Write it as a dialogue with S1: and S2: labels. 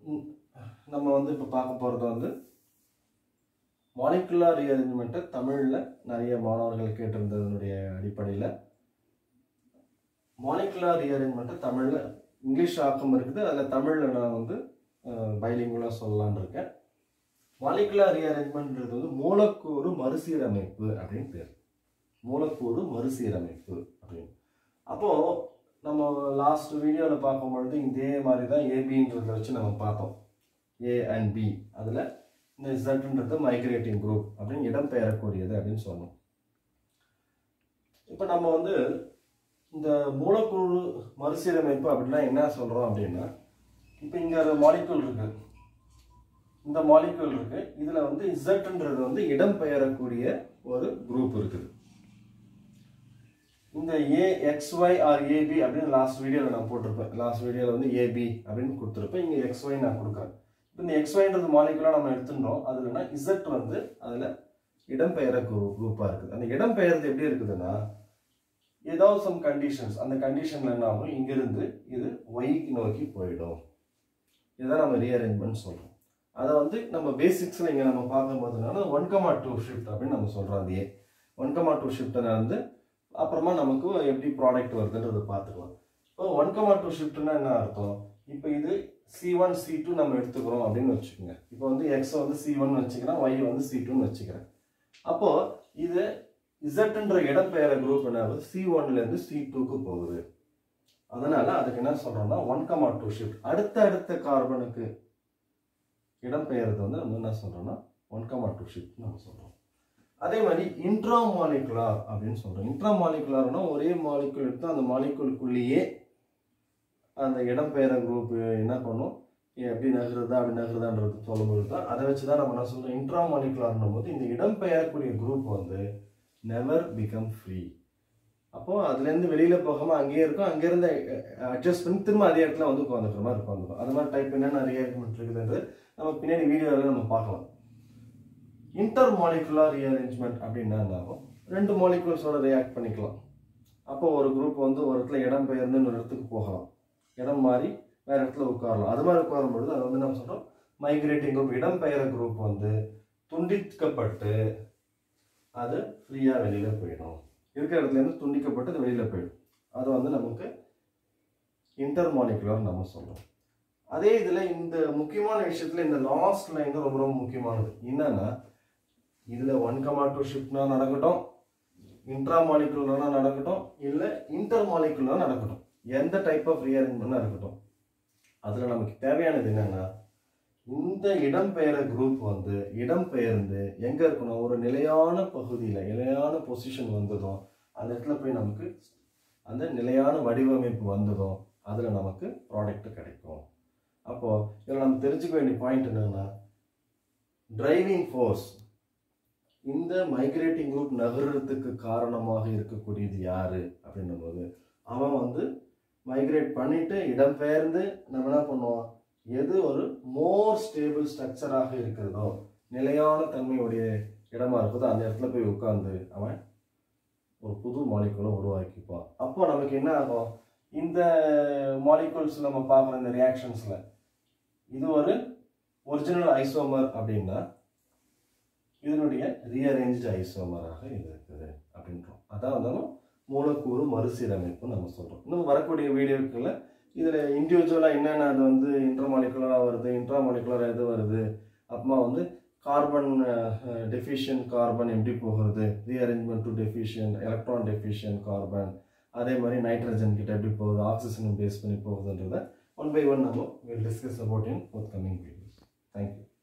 S1: ம், நம்ம வந்து இப்போ பார்க்க போகிறது வந்து மாலிகுலர் ரீஅரேஞ்ச்மெண்ட்டை தமிழில் நிறைய மாணவர்கள் கேட்டிருந்ததனுடைய அடிப்படையில் மாலிகுலர் ரீஅரேஞ்ச்மெண்ட்டை தமிழில் இங்கிலீஷ் ஆக்கம் இருக்குது அதில் தமிழில் நான் வந்து பைலிங்குலாக சொல்லலாம்னு இருக்கேன் மாலிகுலர் ரீஅரேஞ்ச்மெண்ட்ன்றது வந்து மூலக்கூறு மறுசீரமைப்பு அப்படின்னு பேர் மூலக்கூறு மறுசீரமைப்பு அப்படின்னு அப்போது நம்ம லாஸ்ட் வீடியோவில் பார்க்கும்பொழுது இதே மாதிரி தான் ஏபின்றதை வச்சு நம்ம பார்த்தோம் ஏ அண்ட் பி அதில் இந்த இசட்ன்றது மைக்ரேட்டிங் குரூப் அப்படின்னு இடம்பெயரக்கூடியது அப்படின்னு சொன்னோம் இப்போ நம்ம வந்து இந்த மூலக்கூறு மறுசீரமைப்பு அப்படின்னா என்ன சொல்கிறோம் அப்படின்னா இப்போ இங்கே ஒரு மாலிக்கூல் இருக்கு இந்த மாலிக்கூல் இருக்கு இதில் வந்து இசட்ன்றது வந்து இடம்பெயரக்கூடிய ஒரு குரூப் இருக்குது இந்த ஏ எக்ஸ்ஒய் ஆர் ஏபி அப்படின்னு லாஸ்ட் வீடியோவில் நான் போட்டிருப்பேன் லாஸ்ட் வீடியோவில் வந்து ஏபி அப்படின்னு கொடுத்துருப்பேன் இங்கே எக்ஸ்ஒய் நான் கொடுக்குறேன் இப்போ இந்த எக்ஸ்ஒய்ன்றது மாலிகுலாக நம்ம எடுத்துட்டோம் அதுலனா இசட் வந்து அதில் இடம்பெயர குரூப்பாக இருக்குது அந்த இடம்பெயர்றது எப்படி இருக்குதுன்னா ஏதாவது சம் கண்டிஷன்ஸ் அந்த கண்டிஷனில் என்ன ஆகும் இங்கிருந்து இது ஒய்க்கு நோக்கி போயிடும் இதுதான் நம்ம ரீஅரேஞ்ச்மெண்ட் சொல்கிறோம் அதை வந்து நம்ம பேசிக்ஸில் இங்கே நம்ம பார்க்கும்போதுனால ஒன் கமா டூ ஷிஃப்ட் அப்படின்னு நம்ம சொல்கிறோம் அது ஏ ஒன் கமா டூ ஷிஃப்ட்டை வந்து அப்புறமா நமக்கு எப்படி ப்ராடக்ட் வருதுன்றதை பார்த்துக்கலாம் இப்போ ஒன் கமா டூ ஷிஃப்ட்னா என்ன அர்த்தம் இப்போ இது சி ஒன் சி டூ நம்ம எடுத்துக்கிறோம் அப்படின்னு வச்சுக்கோங்க இப்போ வந்து எக்ஸ் வந்து சி ஒன் வச்சுக்கிறேன் ஒய் வந்து சி டூன்னு வச்சுக்கிறேன் அப்போ இது இசட்ன்ற இடம்பெயர குரூப் என்ன ஆகுது சி ஒன்லேருந்து சி டூக்கு போகுது அதனால அதுக்கு என்ன சொல்றோம்னா ஒன் கமா டூ ஷிஃப்ட் அடுத்த அடுத்த கார்பனுக்கு இடம்பெயர்றது வந்து நம்ம என்ன சொல்றோம்னா ஒன் கமா டூ ஷிஃப்ட் நம்ம சொல்றோம் அதே மாதிரி இன்ட்ரா மாலிகுலார் அப்படின்னு சொல்றோம் இன்ட்ரா மாலிகுலார்னா ஒரே மாலிகுல் எடுத்து அந்த மாலிகுலுக்குள்ளேயே அந்த இடம்பெயர குரூப் என்ன பண்ணும் எப்படி நகருதா அப்படி நகருதான்றது சொல்லும்போது தான் அதை வச்சு தான் நம்ம என்ன சொல்றோம் இன்ட்ரா மாலிகுலார்னும் போது இந்த இடம்பெயரக்கூடிய குரூப் வந்து நெவர் பிகம் ஃப்ரீ அப்போ அதுலேருந்து வெளியில் போகாமல் அங்கேயே இருக்கும் அங்கேருந்து அட்ஜஸ்ட் பண்ணி திரும்ப அதே இடத்துல வந்து உட்காந்துக்கிற மாதிரி உட்காந்துரும் அது மாதிரி டைப் என்ன நிறைய இருக்குன்றது நம்ம பின்னாடி வீடியோவில் நம்ம பார்க்கலாம் இன்டர் மாலிகுலார் ரீஅரேஞ்ச்மெண்ட் அப்படின்னா என்ன ஆகும் ரெண்டு மாலிகுல்ஸோட ரியாக்ட் பண்ணிக்கலாம் அப்போ ஒரு குரூப் வந்து ஒரு இடத்துல இடம் பெயர்ந்து இன்னொரு இடத்துக்கு போகலாம் இடம் மாறி வேற இடத்துல உட்காரலாம் அது மாதிரி உட்காரும் பொழுது அது வந்து நம்ம சொல்கிறோம் மைக்ரேட்டிங் குரூப் இடம் பெயர குரூப் வந்து துண்டிக்கப்பட்டு அது ஃப்ரீயாக வெளியில் போயிடும் இருக்கிற இடத்துலேருந்து துண்டிக்கப்பட்டு அது வெளியில் போயிடும் அது வந்து நமக்கு இன்டர் மாலிகுலர் நம்ம சொல்கிறோம் அதே இதில் இந்த முக்கியமான விஷயத்தில் இந்த லாஸ்ட் லைன் தான் ரொம்ப ரொம்ப முக்கியமானது என்னன்னா இதில் ஒன் கமா டூ ஷிஃப்ட்னா நடக்கட்டும் இன்ட்ரா மாலிகுலர்னா நடக்கட்டும் இல்லை இன்டர் மாலிகுலர் நடக்கட்டும் எந்த டைப் ஆஃப் ரீஅரேஞ்ச்மெண்ட்னா இருக்கட்டும் அதில் நமக்கு தேவையானது என்னன்னா இந்த இடம்பெயர குரூப் வந்து இடம்பெயர்ந்து எங்கே இருக்கணும் ஒரு நிலையான பகுதியில் நிலையான பொசிஷன் வந்ததும் அந்த இடத்துல போய் நமக்கு அந்த நிலையான வடிவமைப்பு வந்ததும் அதில் நமக்கு ப்ராடக்ட் கிடைக்கும் அப்போது இதில் நம்ம தெரிஞ்சுக்க வேண்டிய பாயிண்ட் என்னன்னா டிரைவிங் ஃபோர்ஸ் இந்த மைக்ரேட்டிங் குரூப் நகர்றதுக்கு காரணமாக இருக்கக்கூடியது யாரு அப்படின்னும் போது அவன் வந்து மைக்ரேட் பண்ணிட்டு இடம்பெயர்ந்து நம்ம என்ன பண்ணுவோம் எது ஒரு மோர் ஸ்டேபிள் ஸ்ட்ரக்சராக இருக்கிறதோ நிலையான தன்மையுடைய இடமா இருக்குதோ அந்த இடத்துல போய் உட்காந்து அவன் ஒரு புது மாலிகுலை உருவாக்கிப்பான் அப்போ நமக்கு என்ன ஆகும் இந்த மாலிகுல்ஸ் நம்ம பார்க்குற இந்த ரியாக்ஷன்ஸில் இது ஒரு ஒரிஜினல் ஐசோமர் அப்படின்னா இதனுடைய ரீஅரேஞ்சு ஐசோமராக இது இருக்குது அப்படின்றோம் அதான் வந்தாலும் மூலக்கூறு மறுசீரமைப்பு நம்ம சொல்கிறோம் இன்னும் வரக்கூடிய வீடியோக்களில் இதில் இண்டிவிஜுவலாக என்னென்ன அது வந்து இன்ட்ராமாலிகுலராக வருது இன்ட்ராமாலிகுலராக எது வருது அப்புறமா வந்து கார்பன் டெஃபிஷியன் கார்பன் எப்படி போகிறது rearrangement to deficient electron deficient carbon அதே மாதிரி நைட்ரஜன் கிட்ட எப்படி போகுது ஆக்சிஜனை பேஸ் பண்ணி போகுதுன்றத ஒன் பை ஒன் நம்ம will discuss about in forthcoming videos thank you